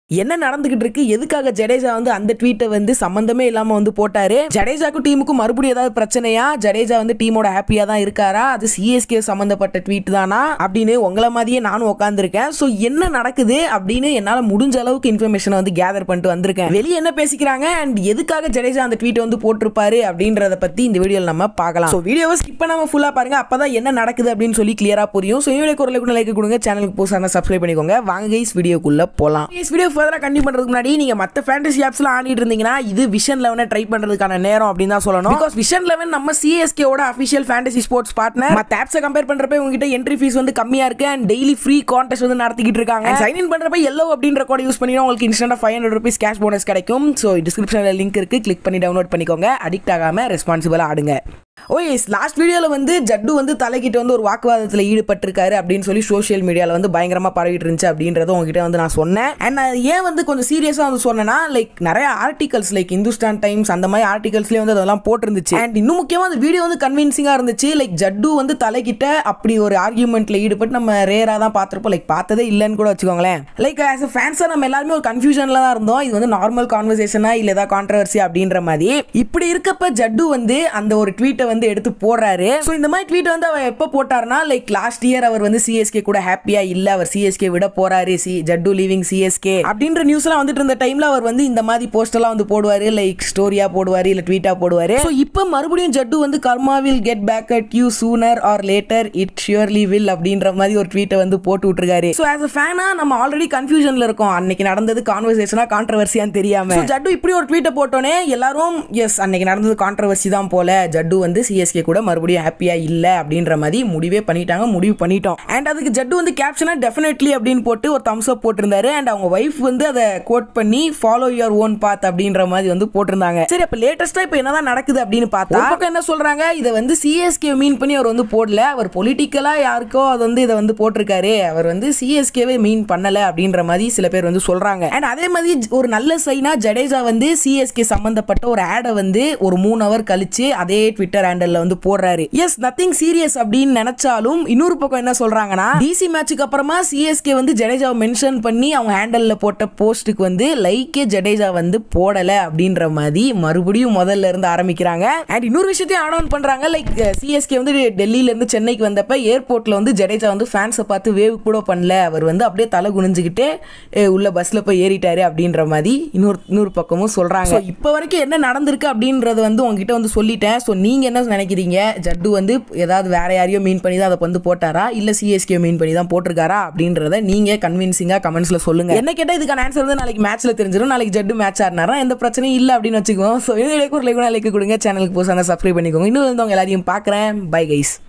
என்ன நடந்துகிட்டு இருக்கு எதுக்காக ஜடேஜா வந்து அந்த ட்வீட்டை வந்து சம்பந்தமே இல்லாம வந்து போட்டாரு ஜடேஜாக்கும் டீமுக்கும் மறுபடியும் ஏதாவது பிரச்சனையா ஜடேஜா வந்து டீமோட ஹாப்பியா தான் இருக்காரா அது சிஎஸ்கே சம்பந்தப்பட்ட ட்வீட் தானா அப்படின்னு உங்களை மாதிரியே நானும் உட்காந்துருக்கேன் ஸோ என்ன நடக்குது அப்படின்னு என்னால முடிஞ்ச அளவுக்கு இன்ஃபர்மேஷன் வந்து கேதர் பண்ணிட்டு வந்திருக்கேன் வெளியே என்ன பேசிக்கிறாங்க அண்ட் எதுக்காக ஜடேஜா அந்த ட்வீட் வந்து போட்டிருப்பாரு அப்படின்றத பத்தி இந்த வீடியோல நம்ம பார்க்கலாம் ஸோ வீடியோவை ஸ்கிப் பண்ணாம ஃபுல்லா பாருங்க அப்பதான் என்ன நடக்குது அப்படின்னு சொல்லி கிளியரா புரியும் ஸோ வீடியோ குரலுக்கு லைக் கொடுங்க சேனலுக்கு புதுசாக சப்ஸ்கிரைப் பண்ணிக்கோங்க வாங்க கைஸ் வீடியோக்குள்ள போலாம் கைஸ் வீடியோ ஃபர்தரா கண்டினியூ பண்றதுக்கு முன்னாடி நீங்க மத்த ஃபேண்டசி ஆப்ஸ்லாம் ஆடிட்டு இருந்தீங்கன்னா இது விஷன் லெவனை ட்ரை பண்றதுக்கான நேரம் அப்படின்னு தான் சொல்லணும் பிகாஸ் விஷன் லெவன் நம்ம சிஎஸ்கே ஓட அஃபிஷியல் ஃபேண்டசி ஸ்போர்ட்ஸ் பார்ட்னர் மத்த ஆப்ஸை கம்பேர் பண்றப்ப உங்ககிட்ட என்ட்ரி ஃபீஸ் வந்து கம்மியா இருக்கு அண்ட் டெய்லி ஃப்ரீ கான்டெஸ்ட் வந்து நடத்திக்கிட்டு இருக்காங்க சைன் இன் பண்றப்ப எல்லோ அப்படின்ற கோட் யூஸ் பண்ணி உங்களுக்கு இன்ஸ்டன்டா five hundred rupees cash bonus கிடைக்கும் ஸோ டிஸ்கிரிப்ஷன்ல லிங்க் இருக்கு கிளிக் பண்ணி டவுன்லோட் பண்ணிக்கோங்க அடிக்ட் ஆகாம ரெஸ்பான்சிபிளா ஆடுங்க ஓய் லாஸ்ட் வீடியோவில் வந்து ஜட்டு வந்து தலைக்கிட்ட வந்து ஒரு வாக்குவாதத்தில் ஈடுபட்டிருக்காரு அப்படின்னு சொல்லி சோஷியல் மீடியாவில் வந்து பயங்கரமாக பரவிட்டு இருந்துச்சு அப்படின்றத உங்ககிட்ட வந்து நான் சொன்னேன் அண்ட் நான் ஏன் வந்து கொஞ்சம் சீரியஸாக வந்து சொன்னேன்னா லைக் நிறைய ஆர்டிகல்ஸ் லைக் இந்துஸ்தான் டைம்ஸ் அந்த மாதிரி ஆர்டிகல்ஸ்லேயே வந்து அதெல்லாம் போட்டிருந்துச்சு அண்ட் இன்னும் முக்கியமாக அந்த வீடியோ வந்து கன்வின்சிங்காக இருந்துச்சு லைக் ஜட்டு வந்து தலைக்கிட்ட அப்படி ஒரு ஆர்கியூமெண்ட்டில் ஈடுபட்டு நம்ம ரேராக தான் பார்த்துருப்போம் லைக் பார்த்ததே இல்லைன்னு கூட வச்சுக்கோங்களேன் லைக் ஆஸ் அ ஃபேன்ஸாக நம்ம எல்லாருமே ஒரு கன்ஃபியூஷனில் தான் இருந்தோம் இது வந்து நார்மல் கான்வர்சேஷனா இல்லை ஏதாவது கான்ட்ரவர்சி அப்படின்ற மாதிரி இப்படி இருக்கப்ப ஜட்டு வந்து அந்த ஒரு ட்வீட்டை வந்து எடுத்து போடுறாரு ஸோ இந்த மாதிரி ட்வீட் வந்து அவர் எப்போ போட்டாருன்னா லைக் லாஸ்ட் இயர் அவர் வந்து சிஎஸ்கே கூட ஹாப்பியா இல்ல அவர் சிஎஸ்கே விட போறாரு சி ஜட்டு லீவிங் சிஎஸ்கே அப்படின்ற நியூஸ் எல்லாம் வந்துட்டு இருந்த டைம்ல அவர் வந்து இந்த மாதிரி போஸ்ட் எல்லாம் வந்து போடுவாரு லைக் ஸ்டோரியா போடுவாரு இல்ல ட்வீட்டா போடுவாரு ஸோ இப்போ மறுபடியும் ஜட்டு வந்து karma will get back at you sooner or later it surely will அப்படின்ற மாதிரி ஒரு ட்வீட்டை வந்து போட்டு விட்டுருக்காரு ஸோ ஆஸ் அ ஃபேனா நம்ம ஆல்ரெடி கன்ஃபியூஷன்ல இருக்கோம் அன்னைக்கு நடந்தது கான்வர்சேஷனா கான்ட்ரவர்சியான்னு தெரியாம So, ஜட்டு இப்படி ஒரு ட்வீட்டை போட்டோன்னே எல்லாரும் எஸ் அன்னைக்கு நடந்தது கான்ட்ரவர்சி தான் போல ஜட்டு வந்து சிஎஸ்கே கூட மறுபடியும் ஹாப்பியா இல்ல அப்படின்ற மாதிரி முடிவே பண்ணிட்டாங்க முடிவு பண்ணிட்டோம் அண்ட் அதுக்கு ஜட்டு வந்து கேப்ஷனா டெஃபினெட்லி அப்படின்னு போட்டு ஒரு தம்ஸ் அப் போட்டிருந்தாரு அண்ட் அவங்க ஒய்ஃப் வந்து அதை கோட் பண்ணி ஃபாலோ யுவர் ஓன் பாத் அப்படின்ற மாதிரி வந்து போட்டிருந்தாங்க சரி அப்ப லேட்டஸ்டா இப்போ என்னதான் நடக்குது அப்படின்னு பார்த்தா ஒரு பக்கம் என்ன சொல்றாங்க இதை வந்து சிஎஸ்கே மீன் பண்ணி அவர் வந்து போடல அவர் பொலிட்டிக்கலா யாருக்கோ அது வந்து இதை வந்து போட்டிருக்காரு அவர் வந்து சிஎஸ்கேவே மீன் பண்ணல அப்படின்ற மாதிரி சில பேர் வந்து சொல்றாங்க அண்ட் அதே மாதிரி ஒரு நல்ல சைனா ஜடேஜா வந்து சிஎஸ்கே சம்பந்தப்பட்ட ஒரு ஆடை வந்து ஒரு மூணு ஹவர் கழிச்சு அதே ட்விட்டர் ஹேண்டல்ல வந்து போடுறாரு எஸ் நத்திங் சீரியஸ் அப்படின்னு நினைச்சாலும் இன்னொரு பக்கம் என்ன சொல்றாங்கன்னா டிசி மேட்சுக்கு அப்புறமா சிஎஸ்கே வந்து ஜடேஜாவை மென்ஷன் பண்ணி அவங்க ஹேண்டல்ல போட்ட போஸ்ட்டுக்கு வந்து லைக்கே ஜடேஜா வந்து போடல அப்படின்ற மாதிரி மறுபடியும் முதல்ல இருந்து ஆரம்பிக்கிறாங்க அண்ட் இன்னொரு விஷயத்தையும் ஆட் ஆன் பண்றாங்க லைக் சிஎஸ்கே வந்து டெல்லியில இருந்து சென்னைக்கு வந்தப்ப ஏர்போர்ட்ல வந்து ஜடேஜா வந்து ஃபேன்ஸை பார்த்து வேவ் கூட பண்ணல அவர் வந்து அப்படியே தலை குனிஞ்சுக்கிட்டு அஹ், உள்ள பஸ்ல போய் ஏறிட்டாரு அப்படின்ற மாதிரி இன்னொரு இன்னொரு பக்கமும் சொல்றாங்க இப்போ வரைக்கும் என்ன நடந்திருக்கு அப்படின்றது வந்து உங்ககிட்ட வந்து சொல்லிட்டேன் ஸோ நீங்க என்ன நினைக்கிறீங்க ஜட்டு வந்து ஏதாவது வேற யாரையோ மீன் பண்ணி தான் அதை வந்து போட்டாரா இல்ல சிஎஸ்கே மீன் பண்ணி தான் போட்டிருக்காரா அப்படின்றத நீங்க கன்வின்சிங்கா கமெண்ட்ஸ்ல சொல்லுங்க என்ன கேட்டா இதுக்கான ஆன்சர் வந்து நாளைக்கு மேட்ச்ல தெரிஞ்சிடும் நாளைக்கு ஜட்டு மேட்ச் ஆடினாரா எந்த பிரச்சனையும் இல்லை அப்படின்னு வச்சுக்குவோம் ஸோ இது ஒரு லைக் கொடுங்க சேனலுக்கு போசான சப்ஸ்கிரைப் பண்ணிக்கோங்க இன்னும் வந்து உங்க எல்லாரையும் பார்க்குறேன் பை கைஸ்